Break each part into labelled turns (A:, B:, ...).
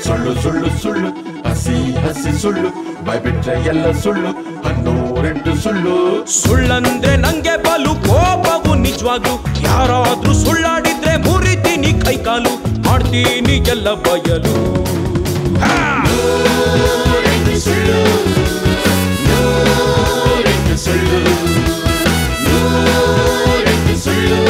A: ಸುಳ್ಳು ಸುಳ್ಳು ಸುಳ್ಳು ಹಸಿ ಹಸಿ ಸುಳ್ಳು ಬಾಯ್ಬಿಟ್ರೆ ಎಲ್ಲ ಸುಳ್ಳು ಹನ್ನೂರೆಂಟು ಸುಳ್ಳು
B: ಸುಳ್ಳಂದ್ರೆ ನಂಗೆ ಬಲು ಕೋಪವು ನಿಜವಾಗ್ಲು ಯಾರಾದ್ರೂ ಸುಳ್ಳಾಡಿದ್ರೆ ಮುರಿತೀನಿ ಕೈಕಾಲು ಮಾಡ್ತೀನಿ ಎಲ್ಲ ಬಯಲು
A: ನೂರೆಂಟು ಸುಳ್ಳು ನೂರೆಂಟು ಸುಳ್ಳು ನೂರೆಂಟು ಸುಳ್ಳು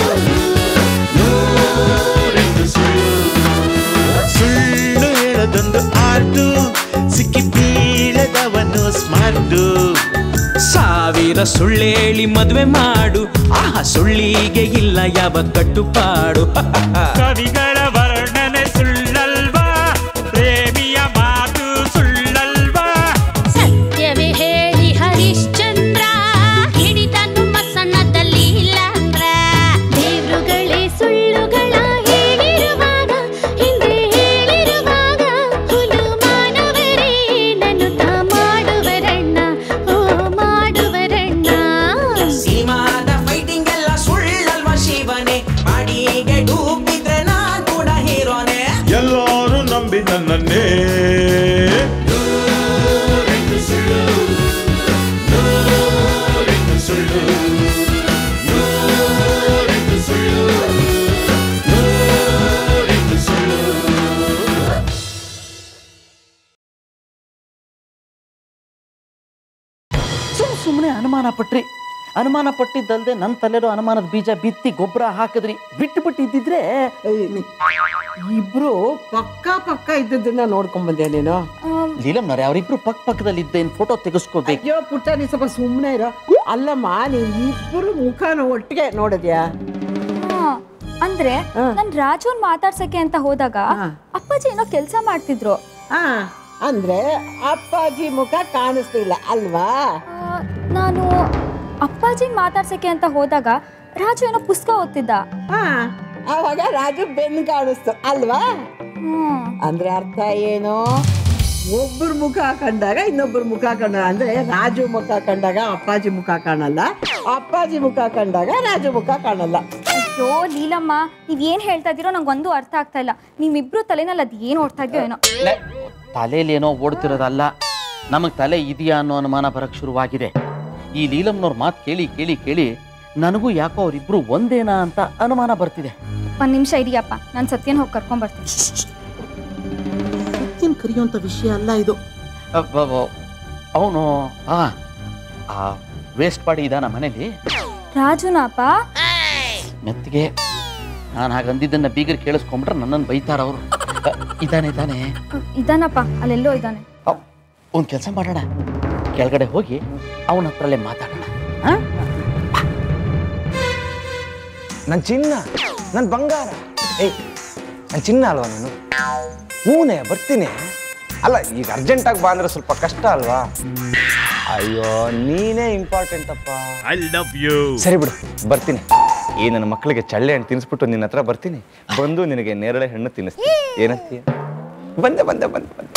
A: ನೂರೆಂಟು ಸುಳ್ಳು
C: ಸುಳ್ಳು ಹೇಳದೊಂದು ಆರ್ಟು ಸಿಕ್ಕಿ ಬೀಳದವನು ಸ್ಮಾರ್ಟು
B: ಸಾವಿರ ಸುಳ್ಳೇಳಿ ಮದ್ವೆ ಮಾಡು ಆ ಸುಳ್ಳಿಗೆ ಇಲ್ಲ ಯಾವ ಕಟ್ಟುಪಾಡು
D: ಕವಿಗಳ ವರ್ಣನೆ ಸುಳ್ಳಲ್ವಾ ಪ್ರೇಮಿಯ ಮಾತು ಸುಳ್ಳಲ್ವಾ
E: ಸತ್ಯವೇ ಹೇಳಿ ಹರಿಶ್ಚಂದ್ರ ಹಿಡಿತನು ಮಸಣದಲ್ಲಿ ಇಲ್ಲಂದ್ರ ದೇವ್ರುಗಳೇ ಸುಳ್ಳುಗಳ ಹೇಳಿರುವಾಗ ಹಿಂದೆ ಹೇಳಿರುವಾಗ ಹುಲು ಮಾನವರೇ ನನ್ನುತ್ತ ಮಾಡುವರಣ್ಣ ಓ ಮಾಡುವರಣ್ಣ
F: ಸೀಮಾದ ಫೈಟಿಂಗ್ ಎಲ್ಲ ಸುಳ್ಳಲ್ವ ಶಿವನೇ ಮಾಡಿಗೆ ಡೂಬಿದ್ರೆ ನಾನ್ ಕೂಡ ಹೀರೋನೆ
C: ಎಲ್ಲರೂ ನಂಬಿ ನನ್ನನ್ನೇ
A: ನೂರೆಂಟು ಸುಳ್ಳು ನೂರೆಂಟು ಸುಳ್ಳು ನೂರೆಂಟು ಸುಳ್ಳು ನೂರೆಂಟು ಸುಳ್ಳು
G: ಸುಮ್ ಸುಮ್ಮನೆ ಅನುಮಾನ ಪಟ್ರಿ ಅನುಮಾನ ಪಟ್ಟಿದ್ದಲ್ದೆ ನನ್ನ ತಲೆರೋ ಅನುಮಾನದ ಬೀಜ ಬಿತ್ತಿ ಗೊಬ್ಬರ ಹಾಕಿದ್ರಿ ಬಿಟ್ಟು ಬಿಟ್ಟು ಇದ್ದಿದ್ರೆ
H: ಇಬ್ರು ಪಕ್ಕ ಪಕ್ಕ ಇದ್ದದನ್ನ ನೋಡ್ಕೊಂಡ್ ಬಂದೆ ನೀನು
G: ಲೀಲಮ್ನವ್ರೆ ಅವರಿಬ್ರು ಪಕ್ಕ ಪಕ್ಕದಲ್ಲಿ ಇದ್ದೇನು ಫೋಟೋ ತೆಗೆಸ್ಕೋಬೇಕು
H: ಅಯ್ಯೋ ಪುಟ್ಟ ನೀ ಸ್ವಲ್ಪ ಸುಮ್ಮನೆ ಇರೋ ಅಲ್ಲಮ್ಮ ನೀನ್ ಇಬ್ರು ಮುಖನ ಒಟ್ಟಿಗೆ ನೋಡಿದ್ಯಾ
I: ಹಾ, ಅಂದ್ರೆ ನನ್ ರಾಜುನ್ ಮಾತಾಡ್ಸಕ್ಕೆ ಅಂತ ಹೋದಾಗ
H: ಹಾ.
I: ಅಪ್ಪಾಜಿ ಏನೋ ಕೆಲಸ ಮಾಡ್ತಿದ್ರು
H: ಆ ಅಂದ್ರೆ ಅಪ್ಪಾಜಿ ಮುಖ ಕಾಣಿಸ್ತಿಲ್ಲ ಅಲ್ವಾ
I: ಆ, ನಾನು ಅಪ್ಪಾಜಿ ಮಾತಾಡ್ಸಕ್ಕೆ ಅಂತ ಹೋದಾಗ ರಾಜು ಏನೋ ಪುಸ್ತಕ ಓದ್ತಿದ್ದ
H: ಆ ಅವಾಗ ರಾಜು ಬೆನ್ ಕಾಣಿಸ್ತು ಅಲ್ವಾ
I: ಹ್ಮ್
H: ಅಂದ್ರೆ ಅರ್ಥ ಏನು ಒಬ್ಬರ ಮುಖ ಕಂಡಾಗ ಇನ್ನೊಬ್ಬರ ಮುಖ ಕಂಡ ಅಂದ್ರೆ ರಾಜು ಮುಖ ಕಂಡಾಗ ಅಪ್ಪಾಜಿ ಮುಖ ಕಾಣಲ್ಲ ಅಪ್ಪಾಜಿ ಮುಖ ಕಂಡಾಗ ರಾಜು ಮುಖ ಕಾಣಲ್ಲ
I: ಅಯ್ಯೋ ಲೀಲಮ್ಮ ನೀವ್ ಏನ್ ಹೇಳ್ತಾ ಇದೀರೋ ನಂಗೆ ಒಂದು ಅರ್ಥ ಆಗ್ತಾ ಇಲ್ಲ ನಿಮ್ಮಿಬ್ರು ತಲೆನಲ್ಲಿ ಅದ್ ಏನ್ ಓಡ್ತಾ ಇದೆಯೋ ಏನೋ
G: ತಲೆಯಲ್ಲಿ ಏನೋ ಓಡ್ತಿರೋದಲ್ಲ ನಮಗೆ ತಲೆ ಇದೆಯಾ ಅನ್ನೋ ಅನುಮಾನ ಬರಕ್ ಶುರುವಾಗಿದೆ ಈ ಲೀಲಮ್ನವ್ರ ಮಾತು ಕೇಳಿ ಕೇಳಿ ಕೇಳಿ ನನಗೂ ಯಾಕೋ ಅವರಿಬ್ರು ಒಂದೇನಾ ಅಂತ ಅನುಮಾನ ಬರ್ತಿದೆ
I: ಒಂದ್ ನಿಮಿಷ ಇರಿಯಪ್ಪ ನಾನು ಸತ್ಯನ ಹೋಗಿ ಕರ್ಕೊಂಡ್ ಬರ್ತೀನಿ
G: ಸತ್ಯನ್ ಕರೆಯುವಂಥ ವಿಷಯ ಅಲ್ಲ ಇದು ಅವನು ಆ ವೇಸ್ಟ್ ಬಾಡಿ ಇದಾನ ಮನೇಲಿ
I: ರಾಜುನಪ್ಪ
G: ಮೆತ್ತಿಗೆ ನಾನು ಹಾಗಂದಿದ್ದನ್ನ ಬೀಗರ್ ಕೇಳಿಸ್ಕೊಂಡ್ಬಿಟ್ರೆ ನನ್ನನ್ನು ಬೈತಾರ ಅವರು ಇದಾನೆ ಇದಾನೆ
I: ಇದಾನಪ್ಪ ಅಲ್ಲೆಲ್ಲೋ ಇದ್ದಾನೆ
G: ಒಂದು ಕೆಲಸ ಮಾಡೋಣ ಕೆಳಗಡೆ ಹೋಗಿ ಅವನ ಹತ್ರಲ್ಲೇ ಮಾತಾಡೋಣ
J: ನನ್ನ ಚಿನ್ನ ನನ್ನ ಬಂಗಾರ ಏಯ್ ನನ್ನ ಚಿನ್ನ ಅಲ್ವಾ ನೀನು ಹೂನೆ ಬರ್ತೀನಿ ಅಲ್ಲ ಈಗ ಅರ್ಜೆಂಟಾಗಿ ಬಾ ಅಂದ್ರೆ ಸ್ವಲ್ಪ ಕಷ್ಟ ಅಲ್ವಾ ಅಯ್ಯೋ ನೀನೇ ಇಂಪಾರ್ಟೆಂಟ್ ಅಪ್ಪ
D: ಐ ಲವ್ ಯು
J: ಸರಿ ಬಿಡು ಬರ್ತೀನಿ ಈ ನನ್ನ ಮಕ್ಕಳಿಗೆ ಚಳ್ಳೆ ಹಣ್ಣು ತಿನ್ನಿಸ್ಬಿಟ್ಟು ನಿನ್ನ ಹತ್ರ ಬರ್ತೀನಿ ಬಂದು ನಿನಗೆ ನೇರಳೆ ಹಣ್ಣು ತಿನ್ನಿಸ್ತೀನಿ ಏನಂತೀಯ ಬಂದೆ ಬಂದೆ ಬಂದೆ ಬಂದೆ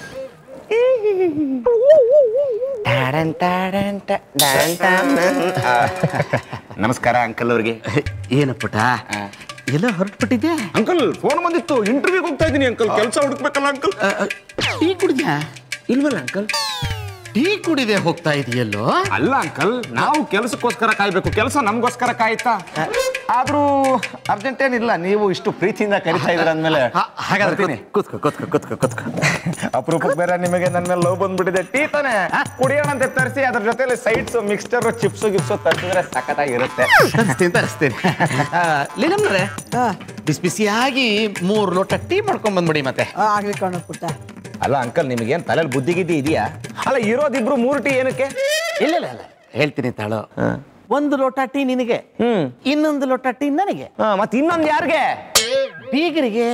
J: ಟ್ಯಾಡನ್ ಟ್ಯಾಡನ್ ಟ್ಯಾ- ಡ್ಯಾನ್ ಟ್ಯಾನ್. ಆ, ನಮಸ್ಕಾರ ಅಂಕಲ್ ಅವ್ರಿಗೆ
G: ಏನಪ್ಪಟ ಎಲ್ಲ ಹೊರಟ್ಬಿಟ್ಟಿದ್ದೆ
J: ಅಂಕಲ್ ಫೋನ್ ಬಂದಿತ್ತು ಇಂಟರ್ವ್ಯೂಗೆ ಹೋಗ್ತಾ ಇದ್ದೀನಿ ಅಂಕಲ್ ಕೆಲಸ ಹುಡುಕ್ಬೇಕಲ್ಲ ಅಂಕಲ್
G: ಟೀ ಕುಡಿದ್ಯಾ
J: ಇಲ್ವಲ್ಲ ಅಂಕಲ್
G: ಟೀ ಕುಡಿದೆ ಹೋಗ್ತಾ ಇದೆಯಲ್ಲೋ
J: ಅಲ್ಲ ಅಂಕಲ್ ನಾವು ಕೆಲಸಕ್ಕೋಸ್ಕರ ಕಾಯ್ಬೇಕು ಕೆಲಸ ನಮಗೋಸ್ಕರ ಕಾಯ್ತಾ ಆದ್ರೂ ಅರ್ಜೆಂಟ್ ಏನಿಲ್ಲ ನೀವು ಇಷ್ಟು ಪ್ರೀತಿಯಿಂದ ಕರಿತಾ ಇದ್ರ ಅಂದ್ಮೇಲೆ
G: ಹಾಗಾದ್ರೆ ಕೂತ್ಕೋ ಕೂತ್ಕೋ ಕೂತ್ಕೋ ಕೂತ್ಕೋ
J: ಅಪರೂಪಕ್ಕೆ ಬೇರೆ ನಿಮಗೆ ನನ್ನ ಮೇಲೆ ಲವ್ ಬಂದ್ಬಿಟ್ಟಿದೆ ಟೀ ತಾನೆ ಕುಡಿಯೋಣ ಅಂತ ತರಿಸಿ ಅದ್ರ ಜೊತೆಲಿ ಸೈಡ್ಸ್ ಮಿಕ್ಸ್ಚರ್ ಚಿಪ್ಸ್ ಗಿಪ್ಸು ತರಿಸಿದ್ರೆ ಸಖತ್ತಾಗಿರುತ್ತೆ
G: ತರಿಸ್ತೀನಿ ತರಿಸ್ತೀನಿ ಲೀಲಮ್ರೆ ಬಿಸಿ ಬಿಸಿಯಾಗಿ ಮೂರು ಲೋಟ ಟೀ ಮಾಡ್ಕೊಂಡ್ ಬಂದ್ಬಿಡಿ ಮತ್ತೆ
H: ಆಗ್ಲಿ ಕಣ ಪುಟ್ಟ
J: ಅಲ್ಲ ಅಂಕಲ್ ನಿಮಗೇನ್ ತಲೆಯಲ್ಲಿ ಬುದ್ಧಿ ಗಿದ್ದಿ ಇದೆಯಾ ಅಲ್ಲ ಇರೋದಿಬ್ರು ಮೂರು ಟೀ ಏನಕ್ಕೆ
G: ಇಲ್ಲ ಇಲ್ಲ ಇಲ್ಲ ಹೇಳ್ತೀನಿ ತಾಳು ಒಂದು ಲೋಟ ಟೀ ನಿನಗೆ
J: ಹ್ಮ್
G: ಇನ್ನೊಂದು ಲೋಟ ಟೀ ನನಗೆ
J: ಹಾ, ಮತ್ತೆ ಇನ್ನೊಂದು ಯಾರಿಗೆ
G: ಬೀಗರಿಗೆ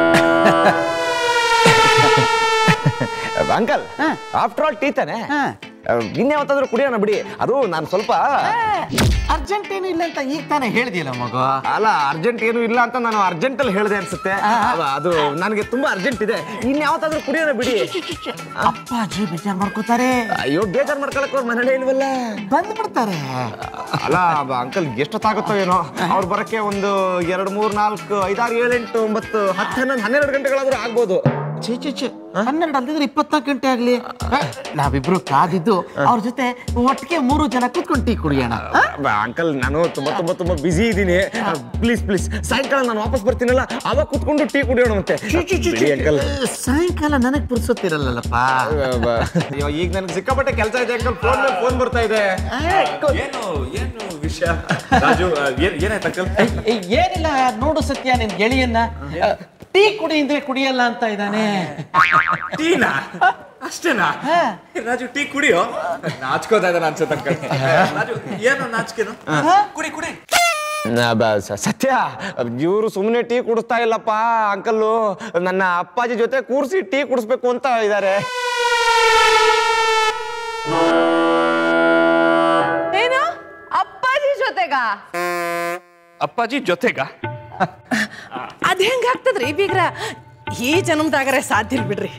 J: ಅಂಕಲ್
G: ಹಾ.
J: ಆಫ್ಟರ್ ಆಲ್ ಟೀ ತಾನೆ
G: ಹಾ.
J: ಇನ್ಯಾವತ್ತಾದ್ರೂ ಕುಡಿಯೋಣ ಬಿಡಿ ಅದು ನಾನು ಸ್ವಲ್ಪ
G: ಅರ್ಜೆಂಟ್ ಏನು ಇಲ್ಲ ಅಂತ ಈಗ ತಾನೇ ಹೇಳಿದಿಲ್ಲ ಮಗು
J: ಅಲ್ಲ ಅರ್ಜೆಂಟ್ ಏನು ಇಲ್ಲ ಅಂತ ನಾನು ಅರ್ಜೆಂಟ್ ಅಲ್ಲಿ ಹೇಳಿದೆ ಅನ್ಸುತ್ತೆ ಅವ- ಅದು ನನಗೆ ತುಂಬಾ ಅರ್ಜೆಂಟ್ ಇದೆ ಇನ್ಯಾವತ್ತಾದ್ರೂ ಕುಡಿಯೋಣ ಬಿಡಿ
G: ಅಪ್ಪಾಜಿ ಬೇಜಾರ್ ಮಾಡ್ಕೋತಾರೆ
J: ಅಯ್ಯೋ ಬೇಜಾರ್ ಮಾಡ್ಕೊಳಕ್ ಅವ್ರ ಮನೇಲಿ ಇಲ್ವಲ್ಲ
G: ಬಂದ್ಬಿಡ್ತಾರೆ
J: ಅಲ್ಲ ಅಂಕಲ್ ಎಷ್ಟೊತ್ತಾಗುತ್ತೋ ಏನೋ ಅವ್ರು ಬರಕ್ಕೆ ಒಂದು ಎರಡು ಮೂರ್ ನಾಲ್ಕು ಐದಾರು ಏಳೆಂಟು ಒಂಬತ್ತು ಹತ್ತು ಹನ್ನೊಂದು ಹನ್ನೆರಡು ಗಂಟೆಗಳಾದ್ರೂ ಆಗ್ಬೋದು
G: ಛೇ ಛೇ ಛೇ ಹನ್ನೆರಡು ಅಲ್ದಿದ್ರೆ ಇಪ್ಪತ್ನಾಲ್ಕು ಗಂಟೆ ಆಗ್ಲಿ ಆ, ನಾವಿಬ್ರು ಕಾದಿದ್ದು ಅವ್ರ ಜೊತೆ ಒಟ್ಟಿಗೆ ಮೂರು ಜನ ಕೂತ್ಕೊಂಡು ಟೀ ಕುಡಿಯೋಣ ಆ?
J: ಅಂಕಲ್ ನಾನು ತುಂಬಾ ತುಂಬಾ ತುಂಬಾ ಬಿಸಿ ಇದ್ದೀನಿ ಪ್ಲೀಸ್ ಪ್ಲೀಸ್ ಸಾಯಂಕಾಲ ನಾನು ವಾಪಸ್ ಬರ್ತೀನಲ್ಲ ಅವಾಗ ಕುತ್ಕೊಂಡು ಟೀ ಕುಡಿಯೋಣ ಮತ್ತೆ
G: ಛೀ, ಛೀ, ಛೀ, ಛೀ.
J: ಬಿಡಿ ಅಂಕಲ್
G: ಸಾಯಂಕಾಲ ನನಗ್ ಪುರ್ಸೊತ್ತಿರಲ್ಲಪ್ಪ
J: ಅಯ್ಯೋ ಈಗ ನನ್ಗೆ ಸಿಕ್ಕಾಪಟ್ಟೆ ಕೆಲಸ ಇದೆ ಅಂಕಲ್ ಫೋನ್ ಮೇಲೆ ಫೋನ್ ಬರ್ತಾ ಇದೆ
C: ಏನು ಏನು ವಿಷಯ ರಾಜು ಏನ್ ಏನಾಯ್ತು ಅಂಕಲ್
G: ಏ, ಏನಿಲ್ಲ ನೋಡು ಸತ್ಯ ನಿನ್ ಗೆಳೆಯನ್ನ ಆ, ಟೀ ಕುಡಿ ಅಂದ್ರೆ ಕುಡಿಯಲ್ಲ ಅಂತ ಇದ್ದಾನೆ
C: ಟೀನಾ ಅಷ್ಟೇನಾ ರಾಜು ಟೀ ಕುಡಿಯೋ ನಾಚ್ಕೋತಾ ಇದ್ದಾನೆ ಅನ್ಸುತ್ತೆ ಅಂಕಲ್ ರಾಜು ಏನು ನಾಚಿಕೆನು ಕುಡಿ ಕುಡಿ
J: ನ- ಬ- ಸ- ಸತ್ಯ ಇವರು ಸುಮ್ಮನೆ ಟೀ ಕುಡಿಸ್ತಾ ಇಲ್ಲಪ್ಪ ಅಂಕಲ್ಲು ನನ್ನ ಅಪ್ಪಾಜಿ ಜೊತೆ ಕೂರಿಸಿ ಟೀ ಕುಡಿಸ್ಬೇಕು ಅಂತ ಇದ್ದಾರೆ
H: ಏನು ಅಪ್ಪಾಜಿ ಜೊತೆಗ
C: ಅಪ್ಪಾಜಿ ಜೊತೆಗ
H: ಅದ್ ಹೆಂಗ್ ಆಗ್ತದ್ರಿ ಬೀಗ್ರ ಈ ಜನ್ಮದಾಗರೆ ಸಾಧ್ಯ ಇಲ್ಲ ಬಿಡ್ರಿ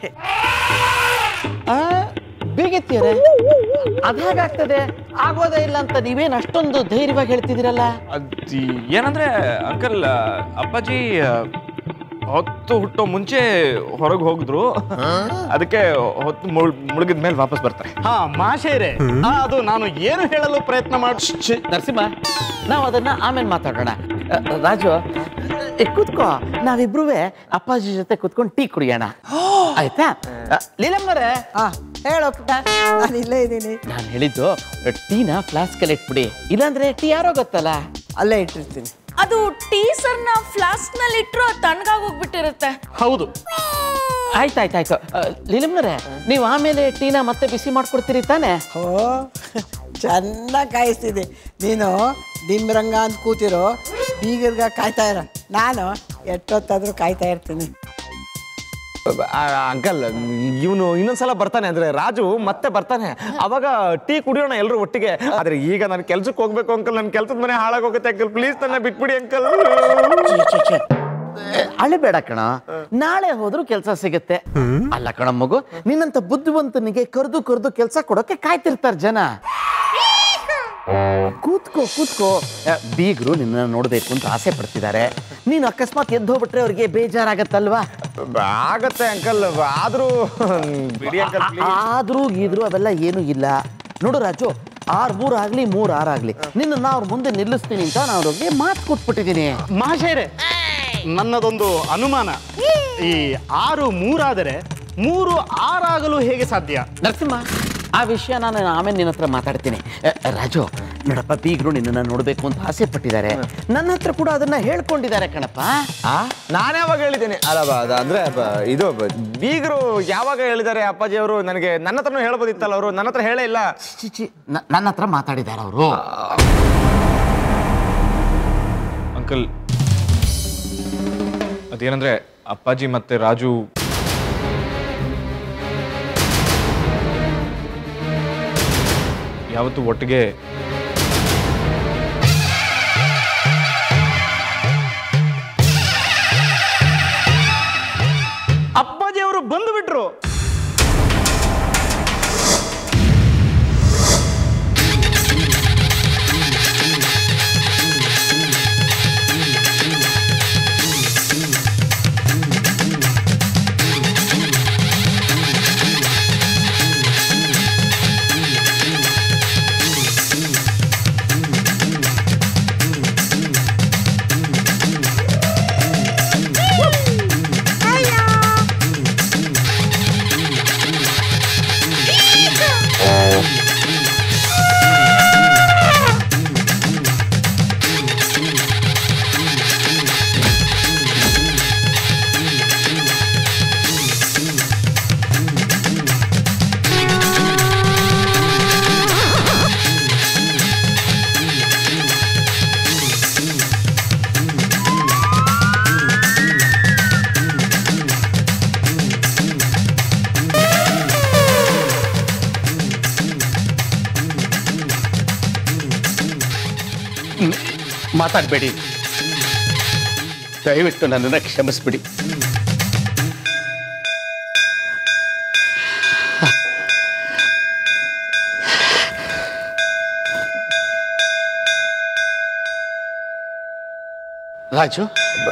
G: ಬೀಗೆತ್ತೀರ ಅದ್ ಹೇಗಾಗ್ತದೆ ಆಗೋದೇ ಇಲ್ಲ ಅಂತ ನೀವೇನ್ ಅಷ್ಟೊಂದು ಧೈರ್ಯವಾಗಿ ಹೇಳ್ತಿದ್ದೀರಲ್ಲ
C: ಅದ್ ಏನಂದ್ರೆ ಅಂಕಲ್ ಅಪ್ಪಾಜಿ ಆ, ಹೊತ್ತು ಹುಟ್ಟೋ ಮುಂಚೆ ಹೊರಗೆ ಹೋಗಿದ್ರು ಅದಕ್ಕೆ ಹೊತ್ತು ಮುಳುಗಿದ ಮೇಲೆ ವಾಪಸ್ ಬರ್ತಾರೆ
D: ಹಾ ಮಾಶೇರೆ ಆ, ಅದು ನಾನು ಏನು ಹೇಳಲು ಪ್ರಯತ್ನ ಮಾಡಿ
G: ಛೀ, ನರಸಿಂಹ ನಾವು ಅದನ್ನ ಆಮೇಲೆ ಮಾತಾಡೋಣ ಅ, ರಾಜು ಏ, ಕೂತ್ಕೋ ನಾವಿಬ್ರು ಅಪ್ಪಾಜಿ ಜೊತೆ ಕೂತ್ಕೊಂಡು ಟೀ ಕುಡಿಯೋಣ ಆಯ್ತಾ ಅ, ಲೀಲಮ್ಮನವ್ರೆ
H: ಹೇಳಪ್ಪ ನಾನು ಇಲ್ಲೇ ಇದ್ದೀನಿ
G: ನಾನು ಹೇಳಿದ್ದು ಟೀನ ಫ್ಲಾಸ್ಕಲ್ಲಿ ಇಟ್ಬಿಡಿ ಇಲ್ಲಾಂದ್ರೆ ಟೀ ಯಾರೋ ಗೊತ್ತಲ್ಲ
H: ಅಲ್ಲೇ ಇಟ್ಟಿರ್ತೀನಿ
I: ಅದು ಟೀ ಸರ್ನ ಫ್ಲಾಸ್ಕ್ ನಲ್ಲಿ ಇಟ್ಟರು ತಣ್ಣಗಾಗಿ ಹೋಗ್ಬಿಟ್ಟಿರುತ್ತೆ
D: ಹೌದು
G: ಆಯ್ತಾಯ್ತಾಯ್ತು ಲೀಲಮ್ಮನವ್ರೆ ನೀವು ಆಮೇಲೆ ಟೀನ ಮತ್ತೆ ಬಿಸಿ ಮಾಡ್ಕೊಡ್ತೀರಿ ತಾನೇ
H: ಓ ಚೆನ್ನಾಗಿ ಕಾಯಿಸ್ತಿದ್ದೆ ನೀನು ಡಿಮ್ರಂಗ ಅಂತ ಕೂತಿರೋ ಬೀಗರ್ಗ ಕಾಯ್ತಾ ಇರ ನಾನು ಎಷ್ಟೊತ್ತಾದ್ರೂ ಕಾಯ್ತಾ ಇರ್ತೀನಿ
J: ಅಂಕಲ್ ಇವನು ಇನ್ನೊಂದ್ಸಲ ಬರ್ತಾನೆ ಅಂದ್ರೆ ರಾಜು ಮತ್ತೆ ಬರ್ತಾನೆ ಅವಾಗ ಟೀ ಕುಡಿಯೋಣ ಎಲ್ರು ಒಟ್ಟಿಗೆ ಆದ್ರೆ ಈಗ ನಾನು ಕೆಲ್ಸಕ್ಕೆ ಹೋಗ್ಬೇಕು ಅಂಕಲ್ ನನ್ನ ಕೆಲ್ಸದ ಮನೆ ಹಾಳಾಗೋಗುತ್ತೆ ಅಂಕಲ್ ಪ್ಲೀಸ್ ನನ್ನ ಬಿಟ್ಬಿಡಿ ಅಂಕಲ್
G: ಅಳಬೇಡ ಕಣ ನಾಳೆ ಹೋದ್ರೂ ಕೆಲಸ ಸಿಗುತ್ತೆ ಅಲ್ಲ ಕಣ ಮಗು ನಿನ್ನಂತ ಬುದ್ಧಿವಂತನಿಗೆ ಕರೆದು ಕರೆದು ಕೆಲಸ ಕೊಡೋಕೆ ಕಾಯ್ತಿರ್ತಾರ ಜನ ಕೂತ್ಕೋ ಕೂತ್ಕೋ ಆ, ಬೀಗ್ರು ನಿನ್ನ ನೋಡ್ಬೇಕು ಅಂತ ಆಸೆ ಪಡ್ತಿದ್ದಾರೆ ನೀನು ಅಕಸ್ಮಾತ್ ಎದ್ದು ಹೋಗ್ಬಿಟ್ರೆ ಅವ್ರಿಗೆ ಬೇಜಾರಾಗತ್ತಲ್ವಾ
J: ಆಗತ್ತೆ ಅಂಕಲ್ ಆದ್ರೂ ಬಿಡಿ ಅಂಕಲ್
G: ಆದ್ರೂ ಗೀದ್ರು ಅವೆಲ್ಲ ಏನೂ ಇಲ್ಲ ನೋಡು ರಾಜು ಆರ್ ಮೂರ್ ಆಗ್ಲಿ ಮೂರ್ ಆರ್ ಆಗ್ಲಿ ನಿನ್ನ ಅವ್ರ ಮುಂದೆ ನಿಲ್ಲಿಸ್ತೀನಿ ಅಂತ ನಾನು ಅವ್ರಿಗೆ ಮಾತು ಕೊಟ್ಬಿಟ್ಟಿದ್ದೀನಿ
D: ಮಾಶೇರೆ ನನ್ನದೊಂದು ಅನುಮಾನ ಈ ಆರು ಮೂರಾದರೆ ಮೂರು ಆರಾಗಲು ಹೇಗೆ ಸಾಧ್ಯ
G: ನರಸಿಂಹ ಆ ವಿಷಯ ನಾನು ಆಮೇಲೆ ನಿನ್ನ ಹತ್ರ ಮಾತಾಡ್ತೀನಿ ಅ, ರಾಜು ನೋಡಪ್ಪ ಬೀಗ್ರು ನಿನ್ನನ್ನು ನೋಡಬೇಕು ಅಂತ ಆಸೆ ಪಟ್ಟಿದ್ದಾರೆ ನನ್ನ ಹತ್ರ ಕೂಡ ಅದನ್ನ ಹೇಳ್ಕೊಂಡಿದ್ದಾರೆ ಕಣಪ್ಪ
J: ಆ ನಾನು ಯಾವಾಗ ಹೇಳಿದ್ದೇನೆ ಅಲ್ಲ ಬ- ಅದು ಅಂದ್ರೆ ಬ- ಇದು ಬ- ಬೀಗರು ಯಾವಾಗ ಹೇಳಿದ್ದಾರೆ ಅಪ್ಪಾಜಿ ಅವರು ನನಗೆ ನನ್ನ ಹತ್ರನೂ ಹೇಳ್ಬೋದಿತ್ತಲ್ಲ ಅವರು ನನ್ನ ಹತ್ರ ಹೇಳೇ ಇಲ್ಲ
G: ಛೀ, ಛೀ, ನ- ನನ್ನ ಹತ್ರ ಮಾತಾಡಿದ್ದಾರೆ ಅವರು
C: ಅಂಕಲ್ ಅದೇನಂದ್ರೆ ಅಪ್ಪಾಜಿ ಮತ್ತೆ ರಾಜು ಯಾವತ್ತು ಒಟ್ಟಿಗೆ
D: ಅಪ್ಪಾಜಿ ಅವರು ಬಂದು ಬಿಟ್ರು
G: ಮಾತಾಡಬೇಡಿ ದಯವಿಟ್ಟು ನನ್ನನ್ನು ಕ್ಷಮಿಸ್ಬಿಡಿ ರಾಜು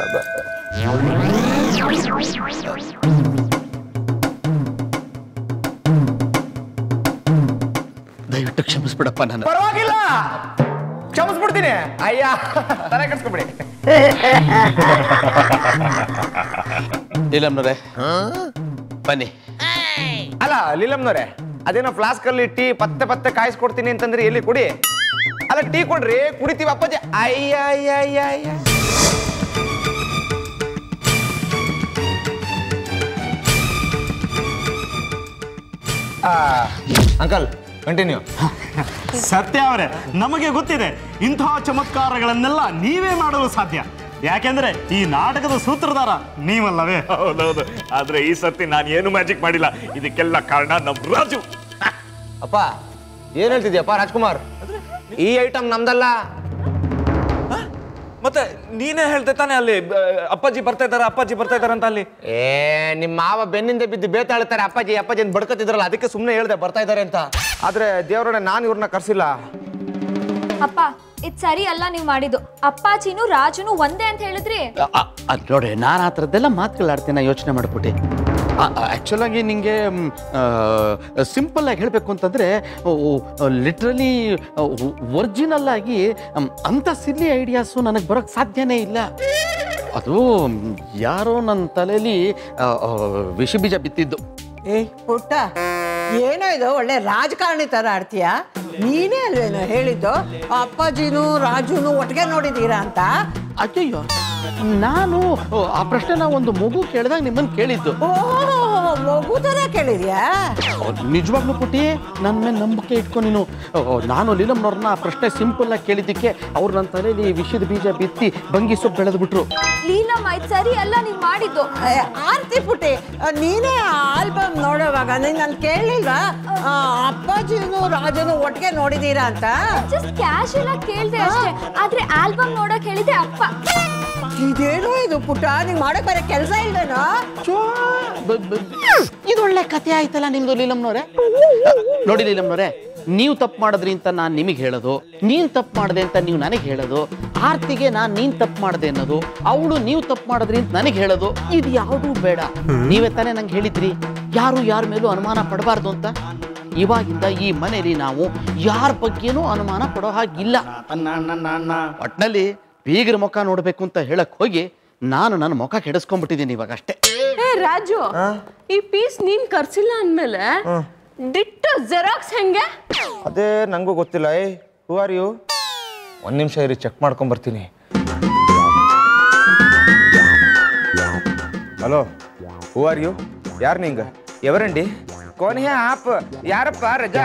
G: ದಯವಿಟ್ಟು ಕ್ಷಮಿಸ್ಬಿಡಪ್ಪ ನನ್ನ
J: ಪರವಾಗಿಲ್ಲ ಕ್ಷಮಿಸ್ಬಿಡ್ತೀನಿ ಅಯ್ಯ ತಲೆ ಕೆಡ್ಸ್ಕೊಬಿಡಿ
G: ನೀಲಮ್ನವ್ರೆ ಬನ್ನಿ
J: ಅಲ್ಲ ಲೀಲಮ್ನವ್ರೆ ಅದೇನೋ ಫ್ಲಾಸ್ಕ್ ಅಲ್ಲಿ ಟೀ ಪತ್ತೆ ಪತ್ತೆ ಕಾಯಿಸ್ಕೊಡ್ತೀನಿ ಅಂತಂದ್ರೆ ಎಲ್ಲಿ ಕುಡಿ ಅಲ್ಲ ಟೀ ಕೊಡ್ರಿ ಕುಡಿತೀವಿ ಅಪ್ಪಾಜಿ ಅಯ್ಯ ಅಯ್ಯ ಅಯ್ಯ ಅಯ್ಯ ಅಂಕಲ್ ಕಂಟಿನ್ಯೂ
D: ಸತ್ಯ ಅವರೇ ನಮಗೆ ಗೊತ್ತಿದೆ ಇಂತಹ ಚಮತ್ಕಾರಗಳನ್ನೆಲ್ಲ ನೀವೇ ಮಾಡಲು ಸಾಧ್ಯ ಯಾಕೆಂದ್ರೆ ಈ ನಾಟಕದ ಸೂತ್ರಧಾರ ನೀವಲ್ಲವೇ
C: ಹೌದೌದು ಆದ್ರೆ ಈ ಸರ್ತಿ ನಾನು ಏನು ಮ್ಯಾಜಿಕ್ ಮಾಡಿಲ್ಲ ಇದಕ್ಕೆಲ್ಲ ಕಾರಣ ನಮ್ ರಾಜು
J: ಅಪ್ಪ ಏನ್ ಹೇಳ್ತಿದ್ಯಪ್ಪ ರಾಜ್ಕುಮಾರ್ ಈ ಐಟಮ್ ನಮ್ದಲ್ಲ
C: ಮತ್ತೆ ನೀನೇ ಹೇಳ್ತೆ ತಾನೆ ಅಲ್ಲಿ ಬ- ಅಪ್ಪಾಜಿ ಬರ್ತಾ ಇದಾರೆ ಅಪ್ಪಾಜಿ ಬರ್ತಾ ಇದಾರೆ ಅಂತ ಅಲ್ಲಿ
J: ಏ ನಿಮ್ಮ ಮಾವ ಬೆನ್ನಿಂದ ಬಿದ್ದು ಬೇತಾಳ್ತಾರೆ ಅಪ್ಪಾಜಿ ಅಪ್ಪಾಜಿ ಅಂತ ಬಡ್ಕತ್ತಿದ್ರಲ್ಲ ಅದಕ್ಕೆ ಸುಮ್ಮನೆ ಹೇಳ್ದೆ ಬರ್ತಾ ಇದ್ದಾರೆ ಅಂತ ಆದ್ರೆ ದೇವ್ರಣ್ಣ ನಾನು ಇವ್ರನ್ನ ಕರ್ಸಿಲ್ಲ
I: ಅಪ್ಪ ಇದು ಸರಿ ಅಲ್ಲ ನೀವು ಮಾಡಿದ್ದು ಅಪ್ಪಾಜಿನೂ ರಾಜುನು ಒಂದೇ ಅಂತ ಹೇಳಿದ್ರಿ
G: ಅದು ನೋಡಿ ನಾನು ಆ ಥರದ್ದೆಲ್ಲ ಮಾತುಗಳಾಡ್ತೀನಿ ಯೋಚನೆ ಮಾಡ್ಬಿಟ್ಟೆ ಆ್ಯಕ್ಚುಲ್ ಆಗಿ ನಿಮಗೆ ಸಿಂಪಲ್ ಆಗಿ ಹೇಳಬೇಕು ಅಂತಂದರೆ ಲಿಟ್ರಲಿ ಒರಿಜಿನಲ್ ಆಗಿ ಮ್, ಅಂಥ ಸಿಲ್ಲಿ ಐಡಿಯಾಸು ನನಗೆ ಬರೋಕ್ಕೆ ಸಾಧ್ಯನೇ ಇಲ್ಲ ಅದು ಮ್, ಯಾರೋ ನನ್ನ ತಲೆಯಲ್ಲಿ ಆ, ಆ, ವಿಷ ಬೀಜ ಬಿತ್ತಿದ್ದು
H: ಏಯ್ ಪುಟ್ಟ ಏನೋ ಇದು ಒಳ್ಳೆ ರಾಜಕಾರಣಿ ತರ ಆಡ್ತೀಯ ನೀನೇ ಅಲ್ವೇನೋ ಹೇಳಿದ್ದು ಆ ಅಪ್ಪಾಜಿನೂ ರಾಜುನು ಒಟ್ಟಿಗೆ ನೋಡಿದೀರಾ ಅಂತ
G: ಅಯ್ಯಯ್ಯೋ ನಾನು ಆ ಪ್ರಶ್ನೆನ ಒಂದು ಮಗು ಕೇಳಿದಾಗ ನಿಮ್ಮನ್ನು ಕೇಳಿದ್ದು
H: ಓ ಮಗು ತರ ಕೇಳಿದ್ಯಾ
G: ನಿಜವಾಗ್ಲೂ ಪುಟ್ಟಿ ನನ್ನ ಮೇಲೆ ನಂಬಿಕೆ ಇಟ್ಕೊ ನೀನು ಓ, ನಾನು ಲೀಲಮ್ನವ್ರನ್ನ ಆ ಪ್ರಶ್ನೆ ಸಿಂಪಲ್ ಆಗಿ ಕೇಳಿದ್ದಕ್ಕೆ ಅವ್ರು ನನ್ನ ತಲೆಯಲ್ಲಿ ವಿಷದ ಬೀಜ ಬಿತ್ತಿ ಬಂಗಿ ಸೊಪ್ಪು ಬೆಳೆದ್ಬಿಟ್ರು
I: ಲೀಲಮ್ಮ ಇದು ಸರಿ ಅಲ್ಲ ನೀವು ಮಾಡಿದ್ದು
H: ಏ, ಆರ್ತಿ ಪುಟ್ಟಿ ಆ, ನೀನೇ ಆಲ್ಬಮ್ ನೋಡೋವಾಗ ನೀನ್ ನಾನು ಕೇಳಲಿಲ್ವಾ ಅಪ್ಪಾಜಿನೂ ರಾಜನು ಒಟ್ಟಿಗೆ ನೋಡಿದೀರಾ ಅಂತ
I: ಜಸ್ಟ್ ಕ್ಯಾಶುಯಲ್ ಆಗಿ ಕೇಳ್ದೆ ಅಷ್ಟೇ ಆದ್ರೆ ಆಲ್ಬಮ್ ನೋಡಕ್ ಹೇಳಿದೆ ಅಪ್ಪ
H: ಇದೇನೋ ಇದು ಪುಟ್ಟ ನೀನ್ ಮಾಡಕ್ ಬೇರೆ ಕೆಲಸ ಇಲ್ವೇನೋ
G: ಇದು ಒಳ್ಳೆ ಕಥೆ ಆಯ್ತಲ್ಲ ನಿಮ್ದು ಲೀಲಮ್ನವ್ರೆ ನೋಡಿ ಲೀಲಮ್ನವ್ರೆ ನೀವು ತಪ್ಪು ಮಾಡಿದ್ರಿ ಅಂತ ನಾನು ನಿಮಗೆ ಹೇಳೋದು ನೀನ್ ತಪ್ಪು ಮಾಡಿದೆ ಅಂತ ನೀವು ನನಗೆ ಹೇಳೋದು ಆರ್ತಿಗೆ ನಾನು ನೀನ್ ತಪ್ಪು ಮಾಡಿದೆ ಅನ್ನೋದು ಅವಳು ನೀವು ತಪ್ಪು ಮಾಡಿದ್ರಿ ಅಂತ ನನಗೆ ಹೇಳೋದು ಇದು ಯಾವುದೂ ಬೇಡ ನೀವೇ ತಾನೇ ನಂಗೆ ಹೇಳಿದ್ರಿ ಯಾರು ಯಾರ ಮೇಲೂ ಅನುಮಾನ ಪಡಬಾರ್ದು ಅಂತ ಇವಾಗಿಂದ ಈ ಮನೇಲಿ ನಾವು ಯಾರ ಬಗ್ಗೆನೂ ಅನುಮಾನ ಪಡೋ ಹಾಗಿಲ್ಲ ಒಟ್ನಲ್ಲಿ ಬೀಗರ ಮುಖ ನೋಡ್ಬೇಕು ಅಂತ ಹೇಳಕ್ ಹೋಗಿ ನಾನು ನನ್ನ ಮುಖ ಕೆಡಿಸ್ಕೊಂಡ್ಬಿಟ್ಟಿದ್ದೀನಿ ಇವಾಗ ಅಷ್ಟೇ
K: ಏ ರಾಜು ಈ ಪೀಸ್ ನೀನ್ ಕರ್ಸಿಲ್ಲ ಅಂದ್ಮೇಲೆ ಡಿಟ್ಟ ಜೆರಾಕ್ಸ್ ಹೆಂಗೆ
J: ಅದೇ ನಂಗೂ ಗೊತ್ತಿಲ್ಲ ಏ ಹೂ ಆರ್ ಯು ಒಂದ್ ನಿಮಿಷ ಇರಿ ಚೆಕ್ ಮಾಡ್ಕೊಂಡ್ ಬರ್ತೀನಿ ಹಲೋ ಹೂ ಆರ್ ಯು ಯಾರು ನಿಂಗ ఎవరండి కోని ఆప్ యారప్ప రజా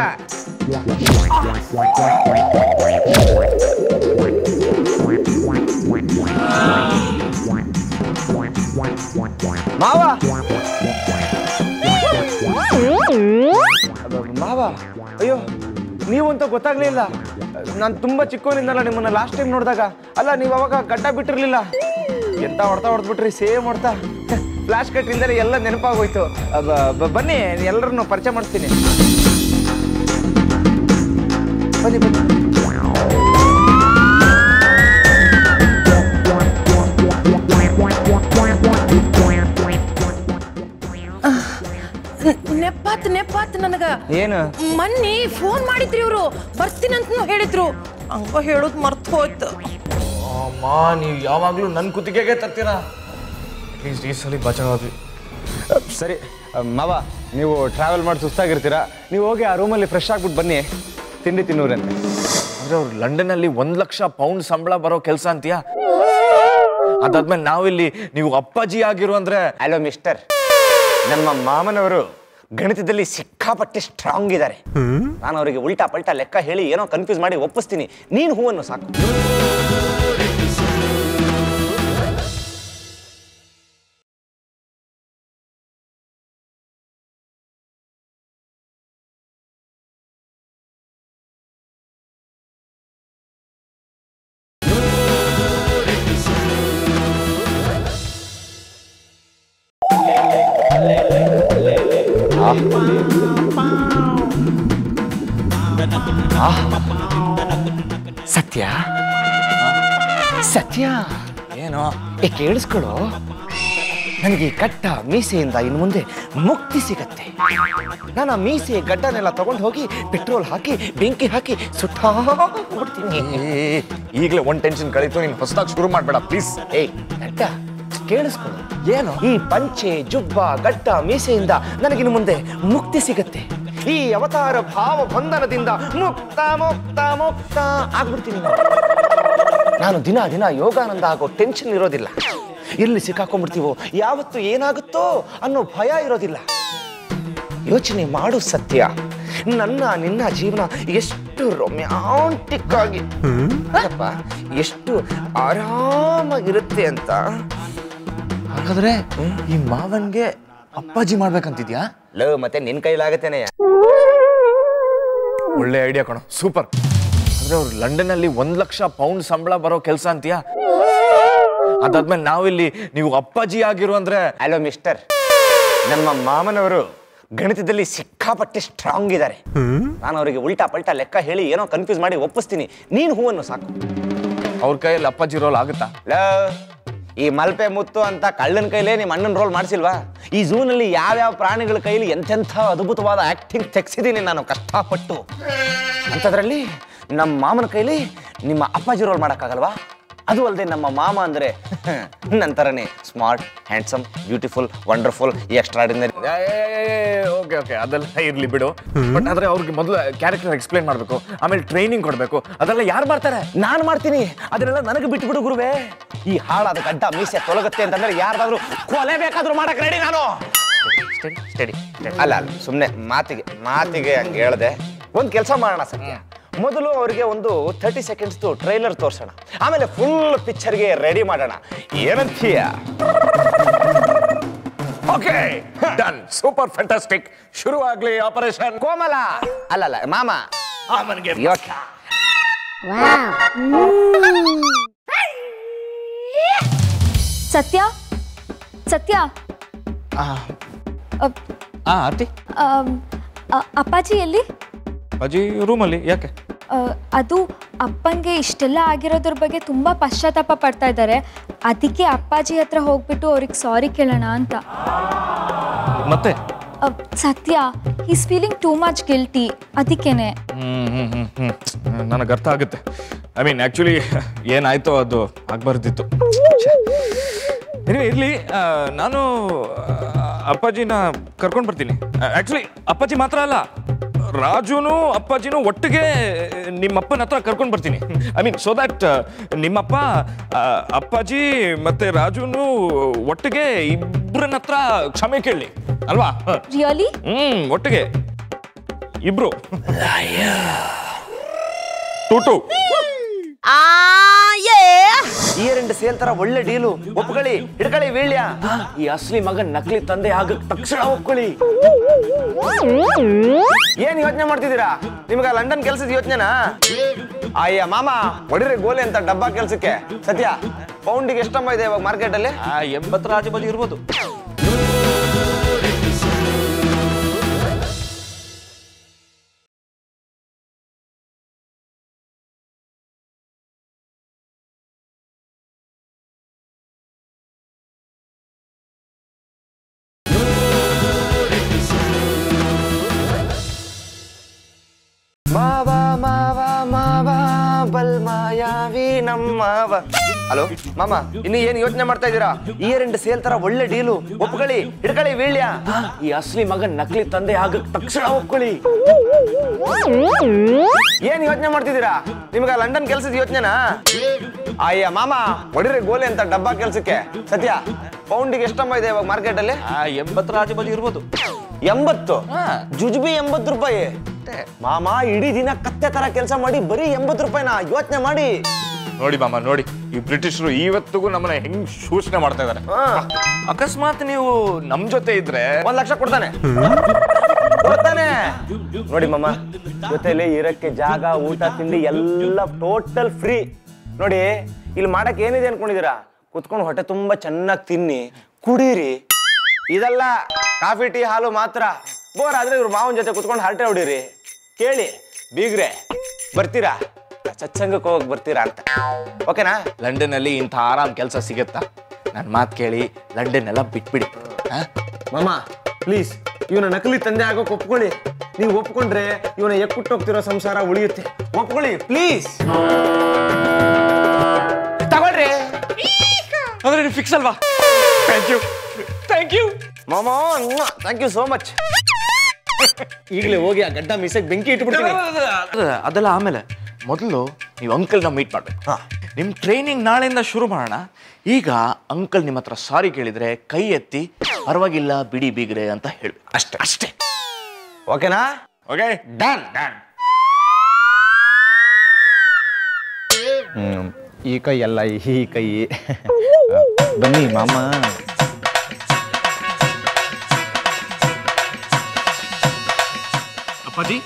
J: ಮಾವ ಮಾವ ಅಯ್ಯೋ ನೀವು ಅಂತ ಗೊತ್ತಾಗ್ಲಿಲ್ಲ ನಾನು ತುಂಬಾ ಚಿಕ್ಕವನಿಂದಲ್ಲ ನಿಮ್ಮನ್ನ ಲಾಸ್ಟ್ ಟೈಮ್ ನೋಡಿದಾಗ ಅಲ್ಲ ನೀವು ಅವಾಗ ಗಡ್ಡ ಬಿಟ್ಟಿರ್ಲಿಲ್ಲ ಎಂತ ಹೊಡ್ತಾ ಹೊಡೆದ್ಬಿಟ್ರಿ ಸೇಮ್ ಹೊಡ್ತಾ ಫ್ಲಾಶ್ ಕಟ್ ಇಲ್ದರೆ ಎಲ್ಲ ನೆನಪಾಗೋಯ್ತು ಅಬ್ಬ- ಬ- ಬನ್ನಿ ಎಲ್ಲರನ್ನು ಪರಿಚಯ ಮಾಡ್ತೀನಿ ಬನ್ನಿ ಬನ್ನಿ
K: ನೆಪಾತ್ ನೆಪಾತ್ ನನಗ
J: ಏನು
K: ಮೊನ್ನೆ ಫೋನ್ ಮಾಡಿದ್ರಿ ಇವ್ರು ಬರ್ತೀನಂತನೂ ಹೇಳಿದ್ರು ಹಂಗ ಹೇಳೋದ್ ಮರ್ತು ಹೋಯ್ತು
C: ಅಮ್ಮ ನೀವು ಯಾವಾಗ್ಲೂ ನನ್ನ ಕುತ್ತಿಗೆಗೆ ತರ್ತೀರಾ ಅಟ್ಲೀಸ್ಟ್ ಈ ಸಲ ಬಚಾವಾದ್ವಿ
J: ಸರಿ ಮಾವ ನೀವು ಟ್ರಾವೆಲ್ ಮಾಡಿ ಸುಸ್ತಾಗಿರ್ತೀರಾ ನೀವು ಹೋಗಿ ಆ ರೂಮಲ್ಲಿ ಫ್ರೆಶ್ ಆಗ್ಬಿಟ್ಟು ಬನ್ನಿ ತಿಂಡಿ ತಿನ್ನೂರಂತೆ
C: ಅಂದ್ರೆ ಅವ್ರು ಲಂಡನ್ನಲ್ಲಿ ಒಂದ್ ಲಕ್ಷ ಪೌಂಡ್ ಸಂಬಳ ಬರೋ ಕೆಲಸ ಅಂತೀಯಾ ಅದಾದ್ಮೇಲೆ ನಾವಿಲ್ಲಿ ನೀವು ಅಪ್ಪಾಜಿ ಆಗಿರು ಅಂದ್ರೆ
J: ಹಲೋ ಮಿಸ್ಟರ್ ನಮ್ಮ ಮಾಮನವರು ಗಣಿತದಲ್ಲಿ ಸಿಕ್ಕಾಪಟ್ಟೆ ಸ್ಟ್ರಾಂಗ್ ಇದ್ದಾರೆ ನಾನು ಅವರಿಗೆ ಉಲ್ಟಾ ಪಲ್ಟಾ ಲೆಕ್ಕ ಹೇಳಿ ಏನೋ ಕನ್ಫ್ಯೂಸ್ ಮಾಡಿ ಒಪ್ಪಿಸ್ತೀನಿ ನೀನು ಹೂವನ್ನು ಸಾಕು ಸತ್ಯ ಸತ್ಯ
C: ಏನೋ
J: ಏ ಕೇಳಿಸ್ಕೊಳು ನನಗೆ ಈ ಕಟ್ಟ ಮೀಸೆಯಿಂದ ಇನ್ನು ಮುಂದೆ ಮುಕ್ತಿ ಸಿಗತ್ತೆ ನಾನು ಆ ಮೀಸೆ ಗಡ್ಡನೆಲ್ಲ ತಗೊಂಡು ಹೋಗಿ ಪೆಟ್ರೋಲ್ ಹಾಕಿ ಬೆಂಕಿ ಹಾಕಿ ಸುಟ್ಟಾಡ್ತೀನಿ
C: ಈಗಲೇ ಒಂದ್ ಟೆನ್ಷನ್ ಕಳೀತು ನೀನು ಹೊಸದಾಗಿ ಶುರು ಮಾಡ್ಬೇಡ ಪ್ಲೀಸ್
J: ಏಯ್ ಗಡ್ಡ ಕೇಳಿಸ್ಕೊಳು ಏನು ಈ ಪಂಚೆ ಜುಬ್ಬ ಗಡ್ಡ ಮೀಸೆಯಿಂದ ನನಗಿನ್ನು ಮುಂದೆ ಮುಕ್ತಿ ಸಿಗತ್ತೆ ಈ ಅವತಾರ ಭಾವ ಬಂಧನದಿಂದ ಮುಕ್ತ ಮುಕ್ತ ಮುಕ್ತ ಆಗ್ಬಿಡ್ತೀನಿ ನಾನು. ನಾನು ದಿನ ದಿನ ಯೋಗಾನಂದ ಆಗೋ ಟೆನ್ಷನ್ ಇರೋದಿಲ್ಲ ಎಲ್ಲಿ ಸಿಕ್ಕಾಕೊಂಡ್ಬಿಡ್ತೀವೋ ಯಾವತ್ತು ಏನಾಗುತ್ತೋ ಅನ್ನೋ ಭಯ ಇರೋದಿಲ್ಲ ಯೋಚನೆ ಮಾಡು ಸತ್ಯ ನನ್ನ ನಿನ್ನ ಜೀವನ ಎಷ್ಟು ರೊಮ್ಯಾಂಟಿಕ್ ಆಗಿ ಅಲ್ಲಪ್ಪ ಎಷ್ಟು ಆರಾಮಾಗಿರುತ್ತೆ ಅಂತ
C: ಹಾಗಾದ್ರೆ ಈ ಮಾವನ್ಗೆ ಅಪ್ಪಾಜಿ ಮಾಡ್ಬೇಕಂತಿದ್ಯಾ
J: ಲವ್ ಮತ್ತೆ ನಿನ್ ಕೈಲಾಗತ್ತೇನೆ
C: ಒಳ್ಳೆ ಐಡಿಯಾ ಕಣೋ ಸೂಪರ್ ಅಂದ್ರೆ ಅವ್ರು ಲಂಡನ್ ಅಲ್ಲಿ ಒಂದ್ ಲಕ್ಷ ಪೌಂಡ್ ಸಂಬಳ ಬರೋ ಕೆಲಸ ಅಂತೀಯಾ ಅದಾದ್ಮೇಲೆ ನಾವಿಲ್ಲಿ ನೀವು ಅಪ್ಪಾಜಿ ಆಗಿರು ಅಂದ್ರೆ
J: ಹಲೋ ಮಿಸ್ಟರ್ ನಮ್ಮ ಮಾಮನವರು ಗಣಿತದಲ್ಲಿ ಸಿಕ್ಕಾಪಟ್ಟೆ ಸ್ಟ್ರಾಂಗ್ ಇದ್ದಾರೆ ನಾನು ಅವರಿಗೆ ಉಲ್ಟಾ ಪಲ್ಟಾ ಲೆಕ್ಕ ಹೇಳಿ ಏನೋ ಕನ್ಫ್ಯೂಸ್ ಮಾಡಿ ಒಪ್ಪಿಸ್ತೀನಿ ನೀನು ಹೂವನ್ನು ಸಾಕು
C: ಅವ್ರ ಕೈಯಲ್ಲಿ ಅಪ್ಪಾಜಿ ರೋಲ್ ಆಗುತ್ತಾ
J: ಲವ್, ಈ ಮಲ್ಪೆ ಮುತ್ತು ಅಂತ ಕಳ್ಳನ ಕೈಲೇ ನಿಮ್ಮ ಅಣ್ಣನ ರೋಲ್ ಮಾಡಿಸಿಲ್ವಾ ಈ ಝೂನಲ್ಲಿ ಯಾವ್ಯಾವ ಪ್ರಾಣಿಗಳ ಕೈಲಿ ಎಂತೆಂಥ ಅದ್ಭುತವಾದ ಆಕ್ಟಿಂಗ್ ತೆಗ್ಸಿದ್ದೀನಿ ನಾನು ಕಷ್ಟಪಟ್ಟು ಅಂಥದ್ರಲ್ಲಿ ನಮ್ಮ ಮಾಮನ ಕೈಲಿ ನಿಮ್ಮ ಅಪ್ಪಾಜಿ ರೋಲ್ ಮಾಡೋಕ್ಕಾಗಲ್ವಾ ಅದು ಅಲ್ಲದೆ ನಮ್ಮ ಮಾಮ ಅಂದರೆ ನಂತರನೇ smart handsome beautiful wonderful extraordinary
C: okay okay ಅದೆಲ್ಲ ಇರ್ಲಿ ಬಿಡು ಬಟ್ ಆದ್ರೆ ಅವ್ರಿಗೆ ಮೊದಲು ಕ್ಯಾರೆಕ್ಟರ್ ಎಕ್ಸ್ಪ್ಲೈನ್ ಮಾಡ್ಬೇಕು ಆಮೇಲೆ ಟ್ರೈನಿಂಗ್ ಕೊಡ್ಬೇಕು ಅದೆಲ್ಲ ಯಾರು ಮಾಡ್ತಾರೆ
J: ನಾನು ಮಾಡ್ತೀನಿ ಅದನ್ನೆಲ್ಲ ನನಗೆ ಬಿಟ್ಬಿಡು ಗುರುವೆ ಈ ಹಾಳಾದ ಗಡ್ಡ ಮೀಸೆ ತೊಲಗುತ್ತೆ ಅಂತಂದ್ರೆ ಯಾರ್ದಾದ್ರೂ ಕೊಲೆ ಬೇಕಾದ್ರೂ ಮಾಡಕ್ ರೆಡಿ ನಾನು ಸ್ಟಡಿ ಸ್ಟಡಿ ಅಲ್ಲ ಅಲ್ಲ ಸುಮ್ಮನೆ ಮಾತಿಗೆ ಮಾತಿಗೆ ಹಂಗೆ ಹೇಳ್ದೆ ಒಂದು ಕೆಲಸ ಮಾಡೋಣ ಸತ್ಯ ಮೊದಲು ಅವರಿಗೆ ಒಂದು ತರ್ಟಿ ಸೆಕೆಂಡ್ಸ್ದು ಟ್ರೈಲರ್ ತೋರ್ಸೋಣ ಆಮೇಲೆ ಫುಲ್ ಪಿಕ್ಚರ್ಗೆ ರೆಡಿ ಮಾಡೋಣ ಏನಂತೀಯ
C: ಓಕೆ ಡನ್ ಸೂಪರ್ ಫ್ಯಾಂಟಾಸ್ಟಿಕ್ ಶುರು ಆಗ್ಲಿ ಆಪರೇಷನ್
J: ಕೋಮಲ ಅಲ್ಲಲ್ಲ ಮಾಮ ಯೋಕೆ
I: ಸತ್ಯ ಸತ್ಯ ಅಪ್-
C: ಆ ಆರ್ತಿ
I: ಆಮ್, ಅ- ಅಪ್ಪಾಜಿ ಎಲ್ಲಿ
C: ಅಜ್ಜಿ ರೂಮಲ್ಲಿ ಯಾಕೆ
I: ಆ, ಅದು ಅಪ್ಪಂಗೆ ಇಷ್ಟೆಲ್ಲ ಆಗಿರೋದ್ರ ಬಗ್ಗೆ ತುಂಬ ಪಶ್ಚಾತ್ತಾಪ ಪಡ್ತಾ ಇದ್ದಾರೆ ಅದಕ್ಕೆ ಅಪ್ಪಾಜಿ ಹತ್ರ ಹೋಗ್ಬಿಟ್ಟು ಅವ್ರಿಗೆ ಸಾರಿ ಕೇಳೋಣ ಅಂತ
C: ಮತ್ತೆ
I: ಆ, Satya is feeling too much guilty ಅದಕ್ಕೇನೆ
C: ಹ್ಮ್ ಹ್ಮ್ ಹ್ಮ್ ಹ್ಮ್ ನನಗೆ ಅರ್ಥ ಆಗುತ್ತೆ ಐ ಮೀನ್ ಆ್ಯಕ್ಚುಲಿ ಏನಾಯ್ತೋ ಅದು ಆಗ್ಬಾರ್ದಿತ್ತು ಎನಿವೆ ಇರಲಿ ನಾನು ಆ, ಅಪ್ಪಾಜಿನ ಕರ್ಕೊಂಡು ಬರ್ತೀನಿ ಆ್ಯಕ್ಚುಲಿ ಅಪ್ಪಾಜಿ ಮಾತ್ರ ಅಲ್ಲ ರಾಜುನು ಅಪ್ಪಾಜಿನೂ ಒಟ್ಟಿಗೆ ನಿಮ್ಮಪ್ಪನ ಹತ್ರ ಕರ್ಕೊಂಡು ಬರ್ತೀನಿ ಐ ಮೀನ್ ಸೊ ದ್ಯಾಟ್ ನಿಮ್ಮಪ್ಪ ಆ, ಅಪ್ಪಾಜಿ ಮತ್ತೆ ರಾಜುನು ಒಟ್ಟಿಗೆ ಇಬ್ಬರನ್ನ ಹತ್ರ ಕ್ಷಮೆ ಕೇಳಲಿ ಅಲ್ವಾ
I: ರಿಯಲಿ
C: ಹ್ಮ್ ಒಟ್ಟಿಗೆ ಇಬ್ರು ಟು ಟು
J: ಈ ಎರಡು ಸೇಲ್ ತರ ಒಳ್ಳೆ ಡೀಲು ಒಪ್ಕೊಳ್ಳಿ ಹಿಡ್ಕೊಳ್ಳಿ ವೀಳ್ಯ ಈ ಅಸಲಿ ಮಗನ್ ನಕಲಿ ತಂದೆ ಆಗ ತಕ್ಷಣ ಒಪ್ಕೊಳ್ಳಿ ಏನ್ ಯೋಚನೆ ಮಾಡ್ತಿದ್ದೀರಾ ನಿಮ್ಗ ಲಂಡನ್ ಕೆಲ್ಸದ ಯೋಚನೆನಾ ಅಯ್ಯ ಮಾಮ ಹೊಡಿರಿ ಗೋಲಿ ಅಂತ ಡಬ್ಬಾ ಕೆಲ್ಸಕ್ಕೆ ಸತ್ಯ ಪೌಂಡಿಗೆ ಎಷ್ಟಮ್ಮ ಇದೆ ಇವಾಗ ಮಾರ್ಕೆಟ್ ಅಲ್ಲಿ
C: ಎಂಬತ್ತರ ಆಜು ಬಾಜು ಇರ್ಬೋದು
J: ಮಾವ ಮಾವ ಮಾವ ಬಲ್ ಮಾಯಾವಿ ನಮ್ಮವ ಹಲೋ ಮಾಮ ಇನ್ನು ಏನ್ ಯೋಚನೆ ಮಾಡ್ತಾ ಇದ್ದೀರಾ ಈ ಎರಡು ಸೇಲ್ ತರ ಒಳ್ಳೆ ಡೀಲು ಒಪ್ಕೊಳ್ಳಿ ಹಿಡ್ಕೊಳ್ಳಿ ವೀಳ್ಯ ಈ ಅಸಲಿ ಮಗನ್ ನಕಲಿ ತಂದೆ ಆಗ ತಕ್ಷಣ ಒಪ್ಕೊಳ್ಳಿ ಏನ್ ಯೋಚನೆ ಮಾಡ್ತಿದ್ದೀರಾ ನಿಮ್ಗ ಲಂಡನ್ ಕೆಲ್ಸದ ಯೋಚನೆನಾ ಅಯ್ಯ ಮಾಮ ಹೊಡಿರಿ ಗೋಲಿ ಅಂತ ಡಬ್ಬಾ ಕೆಲ್ಸಕ್ಕೆ ಸತ್ಯ ಪೌಂಡಿಗೆ ಎಷ್ಟಮ್ಮ ಇದೆ ಇವಾಗ ಮಾರ್ಕೆಟ್ ಅಲ್ಲಿ
C: ಎಂಬತ್ತರ ಆಜು ಬಾಜು ಇರ್ಬೋದು
J: ಎಂಬತ್ತು ಜುಜುಬಿ ಎಂಬತ್ತು ರೂಪಾಯಿ ಮಾಮ ಇಡೀ ದಿನ ಕತ್ತೆ ತರ ಕೆಲಸ ಮಾಡಿ ಬರೀ ಎಂಬತ್ತು ರೂಪಾಯಿನ ಯೋಚನೆ ಮಾಡಿ
C: ನೋಡಿ ಮಾಮ ನೋಡಿ ಈ ಬ್ರಿಟಿಷರು ಇವತ್ತಿಗೂ ನಮ್ಮನ್ನ ಹೆಂಗ್ ಶೋಷಣೆ ಮಾಡ್ತಾ ಇದಾರೆ ಅಕಸ್ಮಾತ್ ನೀವು ನಮ್ ಜೊತೆ ಇದ್ರೆ
J: ಒಂದ್ ಲಕ್ಷ ಕೊಡ್ತಾನೆ ಕೊಡ್ತಾನೆ ನೋಡಿ ಮಾಮ ಜೊತೆಲಿ ಇರಕ್ಕೆ ಜಾಗ ಊಟ ತಿಂಡಿ ಎಲ್ಲ ಟೋಟಲ್ ಫ್ರೀ ನೋಡಿ ಇಲ್ಲಿ ಮಾಡಕ್ ಏನಿದೆ ಅನ್ಕೊಂಡಿದೀರಾ ಕುತ್ಕೊಂಡು ಹೊಟ್ಟೆ ತುಂಬಾ ಚೆನ್ನಾಗಿ ತಿನ್ನಿ ಕುಡೀರಿ ಇದೆಲ್ಲ ಕಾಫಿ ಟೀ ಹಾಲು ಮಾತ್ರ ಬೋರ್ ಆದ್ರೆ ಇವ್ರ ಮಾವನ ಜೊತೆ ಕುತ್ಕೊಂಡು ಹರಟೆ ಹೊಡೀರಿ ಕೇಳಿ ಬೀಗ್ರೆ ಬರ್ತೀರಾ ಸತ್ಸಂಗಕ್ಕೆ ಹೋಗಕ್ ಬರ್ತೀರಾ ಅಂತ ಓಕೆನಾ
C: ಲಂಡನ್ನಲ್ಲಿ ಇಂಥ ಆರಾಮ್ ಕೆಲಸ ಸಿಗುತ್ತಾ ನನ್ನ ಮಾತು ಕೇಳಿ ಲಂಡನ್ ಎಲ್ಲ ಬಿಟ್ಬಿಡಿ ಆ?
J: ಮಾಮ ಪ್ಲೀಸ್ ಇವನ ನಕಲಿ ತಂದೆ ಆಗೋಕ್ ಒಪ್ಕೊಳ್ಳಿ ನೀವು ಒಪ್ಕೊಂಡ್ರೆ ಇವನ ಎಕ್ಕುಟ್ಟೋಗ್ತಿರೋ ಸಂಸಾರ ಉಳಿಯುತ್ತೆ ಒಪ್ಕೊಳ್ಳಿ ಪ್ಲೀಸ್ ತಗೊಳ್ರಿ
C: ಅಂದ್ರೆ ನೀವು ಫಿಕ್ಸ್ ಅಲ್ವಾ ಥ್ಯಾಂಕ್ ಯು ಥ್ಯಾಂಕ್ ಯು
J: ಮಾಮ ಥ್ಯಾಂಕ್ ಯು ಸೋ ಮಚ್ ಈಗಲೇ ಹೋಗಿ ಆ ಗಡ್ಡ ಮೀಸೆಗೆ ಬೆಂಕಿ ಇಟ್ಬಿಡ್ತೀನಿ
C: ಅದೆಲ್ಲ ಆಮೇಲೆ ಮೊದಲು ನೀವು ಅಂಕಲ್ನ ಮೀಟ್ ಮಾಡ್ಬೇಕು ನಿಮ್ಮ ಟ್ರೈನಿಂಗ್ ನಾಳೆಯಿಂದ ಶುರು ಮಾಡೋಣ ಈಗ ಅಂಕಲ್ ನಿಮ್ಮ ಹತ್ರ ಸಾರಿ ಕೇಳಿದ್ರೆ ಕೈ ಎತ್ತಿ ಪರವಾಗಿಲ್ಲ ಬಿಡಿ ಬೀಗ್ರೆ ಅಂತ ಹೇಳಿ ಅಷ್ಟೇ ಅಷ್ಟೇ
J: ಓಕೆನಾ
C: ಓಕೆ
J: ಡನ್ ಡನ್ ಈ ಕೈ ಅಲ್ಲ ಈ ಕೈ ಬನ್ನಿ ಮಾಮ
C: ಅಪ್ಪಾಜಿ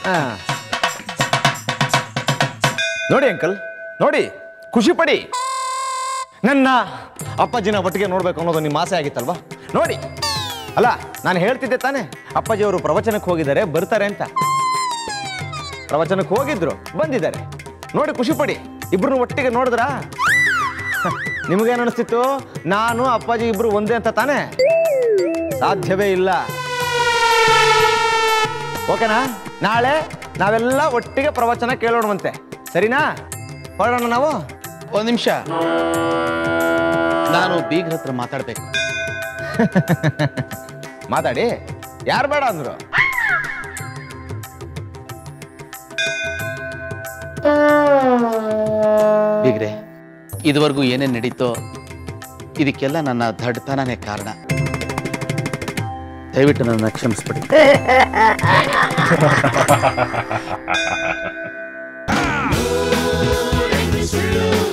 J: ನೋಡಿ ಅಂಕಲ್ ನೋಡಿ ಖುಷಿ ಪಡಿ ನನ್ನ ಅಪ್ಪಾಜಿನ ಒಟ್ಟಿಗೆ ನೋಡ್ಬೇಕು ಅನ್ನೋದು ನಿಮ್ಮ ಆಸೆ ಆಗಿತ್ತಲ್ವಾ ನೋಡಿ ಅಲ್ಲ ನಾನು ಹೇಳ್ತಿದ್ದೆ ತಾನೇ ಅಪ್ಪಾಜಿ ಅವರು ಪ್ರವಚನಕ್ಕೆ ಹೋಗಿದ್ದಾರೆ ಬರ್ತಾರೆ ಅಂತ ಪ್ರವಚನಕ್ಕೆ ಹೋಗಿದ್ರು ಬಂದಿದ್ದಾರೆ ನೋಡಿ ಖುಷಿ ಪಡಿ ಇಬ್ರು ಒಟ್ಟಿಗೆ ನೋಡಿದ್ರಾ ನಿಮಗೇನು ಅನಿಸ್ತಿತ್ತು ನಾನು ಅಪ್ಪಾಜಿ ಇಬ್ರು ಒಂದೇ ಅಂತ ತಾನೇ ಸಾಧ್ಯವೇ ಇಲ್ಲ ಓಕೆನಾ ನಾಳೆ ನಾವೆಲ್ಲ ಒಟ್ಟಿಗೆ ಪ್ರವಚನ ಕೇಳೋಣವಂತೆ ಸರಿನಾ ಹೊರಡೋಣ ನಾವು
G: ಒಂದ್ ನಿಮಿಷ ನಾನು ಬೀಗ್ರ ಹತ್ರ ಮಾತಾಡ್ಬೇಕು
J: ಮಾತಾಡಿ ಯಾರು ಬೇಡ ಅಂದ್ರು
G: ಬೀಗ್ರೆ ಇದುವರೆಗೂ ಏನೇನ್ ನಡೀತೋ ಇದಕ್ಕೆಲ್ಲ ನನ್ನ ದಡ್ತನನೇ ಕಾರಣ ದಯವಿಟ್ಟು ನನ್ನ ಕ್ಷಮಿಸ್ಬಿಡಿ
A: ಸುಳ್ಳು